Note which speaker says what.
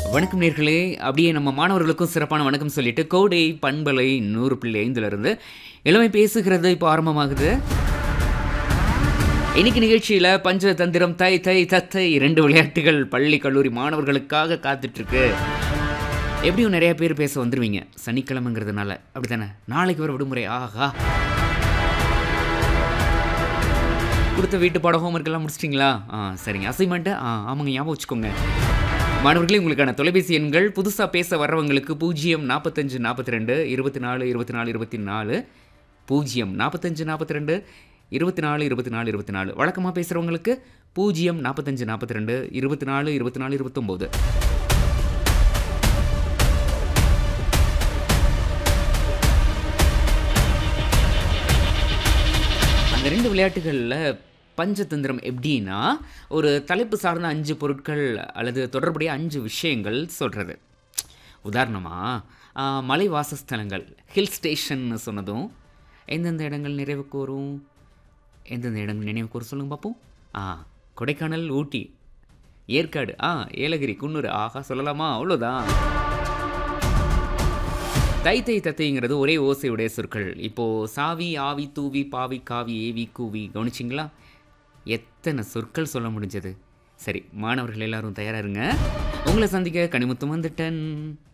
Speaker 1: வணக்கம் நேர்களே அப்படியே நம்ம மாணவர்களுக்கும் சிறப்பான வணக்கம் சொல்லிட்டு கோடை பண்பலை நூறு புள்ளி ஐந்துல இருந்து இளமை பேசுகிறது இப்போ ஆரம்பமாகுது இன்னைக்கு நிகழ்ச்சியில பஞ்சதந்திரம் தை தை தத்தை இரண்டு விளையாட்டுகள் பள்ளி கல்லூரி மாணவர்களுக்காக காத்துட்டு இருக்கு எப்படியும் நிறைய பேர் பேச வந்துருவீங்க சனிக்கிழமைங்கிறதுனால அப்படித்தானே நாளைக்கு வர விடுமுறை ஆஹா கொடுத்த வீட்டு பாடம் ஹோம்ஒர்க் எல்லாம் முடிச்சிட்டிங்களா ஆ சரிங்க அசைன்மெண்ட்டு ஆ ஆமாங்க ஞாபகம் வச்சுக்கோங்க மாணவர்களே உங்களுக்கான தொலைபேசி எண்கள் புதுசாக பேச வர்றவங்களுக்கு பூஜ்ஜியம் நாற்பத்தஞ்சு நாற்பத்தி ரெண்டு இருபத்தி நாலு இருபத்தி நாலு இருபத்தி நாலு பூஜ்ஜியம் நாற்பத்தஞ்சு நாற்பத்தி ரெண்டு இருபத்தி நாலு இருபத்தி நாலு இருபத்தி நாலு வழக்கமாக பேசுகிறவங்களுக்கு பூஜ்ஜியம் நாற்பத்தஞ்சு நாற்பத்தி ரெண்டு இருபத்தி நாலு இருபத்தி நாலு இருபத்தொம்போது அந்த ரெண்டு விளையாட்டுகளில் பஞ்சதந்திரம் எப்படின்னா ஒரு தலைப்பு சார்ந்த அஞ்சு பொருட்கள் அல்லது தொடர்புடைய அஞ்சு விஷயங்கள் சொல்கிறது உதாரணமாக மலை வாசஸ்தலங்கள் ஹில் ஸ்டேஷன்னு சொன்னதும் எந்தெந்த இடங்கள் நினைவுக்கு வரும் எந்தெந்த இடங்கள் நினைவுக்கு வரும் சொல்லுங்க பார்ப்போம் ஆ கொடைக்கானல் ஊட்டி ஏற்காடு ஆ ஏலகிரி குன்னூர் ஆஹா சொல்லலாமா அவ்வளோதான் தை தை தத்தைங்கிறது ஒரே ஓசையுடைய சொற்கள் இப்போது சாவி ஆவி தூவி பாவி காவி ஏவி கூவி கவனிச்சிங்களா எத்தனை சொற்கள் சொல்ல முடிஞ்சது சரி மாணவர்கள் எல்லாரும் தயாரா இருங்க உங்களை சந்திக்க கனிமுத்தும் வந்துட்டேன்